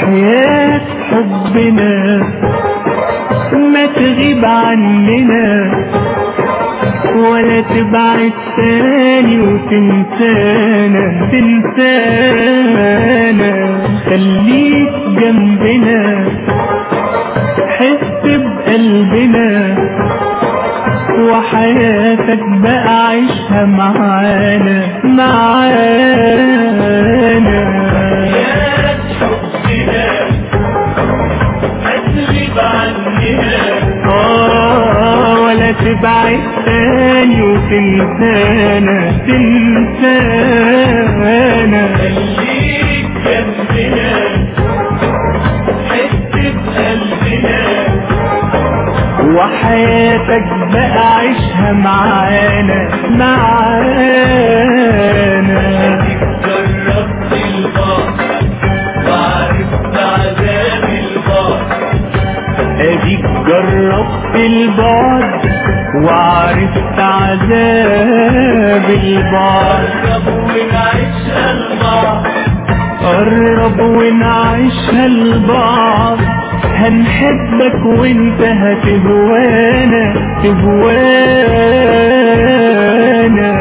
وحياة حبنا ما تغيب عننا ولا تبعد تاني وتنسانا تنسانا خليك جنبنا حس بقلبنا وحياتك بقى عيشها معانا معانا آه ولا تبعد تاني وتنسانا تنسانا خليك جنبنا حس بقلبنا وحياتك بقى عيشها معانا معانا جربت البعد وعرفت عذاب البعد اديك جربت البعد وعرفت عذاب البعد قرب ونعيشها البعض قرب ونعيشها البعض هنحبك وانت هتهوانا تهوانا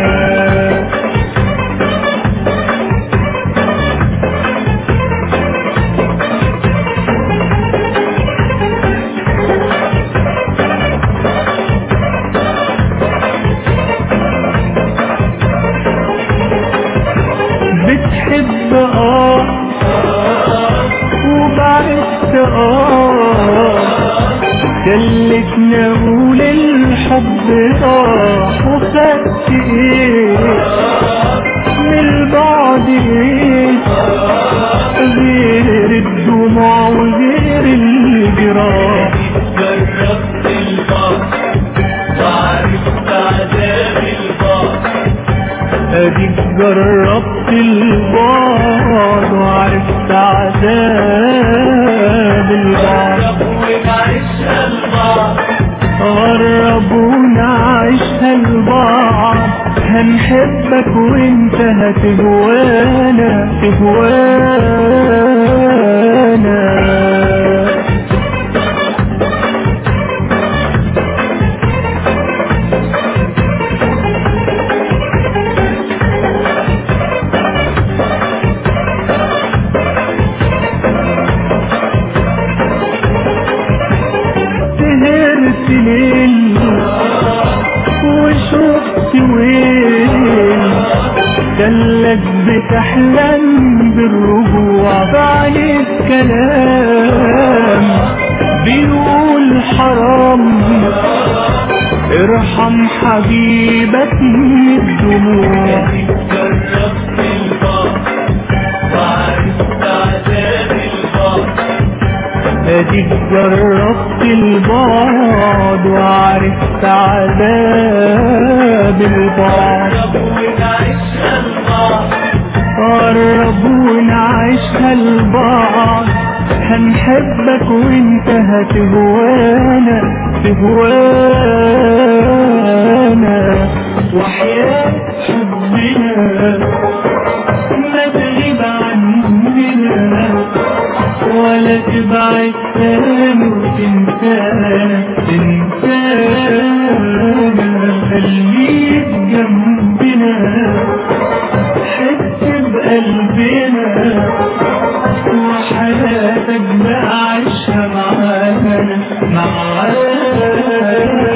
بتحب اه وبعدت اه خلتنا اقول الحب اه وخدت ايه من البعد ايه غير الدموع وغير الجراح جربت البعد وعرفت عذاب البعد اديك جربت البعد وعرفت عذاب البعد قرب ونعيشها البعض قرب ونعيشها البعض هنحبك وانت هتهوانا تهوانا سهرت ليل وشفت ويل خلك بتحلم بالرجوع بعد كلام بيقول حرام ارحم حبيبك من الدموع جربت البعض وعرفت عذاب البعض اديك جربت البعد وعرفت عذاب البعد قرب ونعيشها البعض قرب ونعيشها البعض هنحبك وانت هتهوانا تهوانا وحياة حبنا ما تغيب عننا ولا تبعد تاني وتنسانا تنسانا خليك جنبنا حس بقلبنا وحياتك بقى عيشها معانا معانا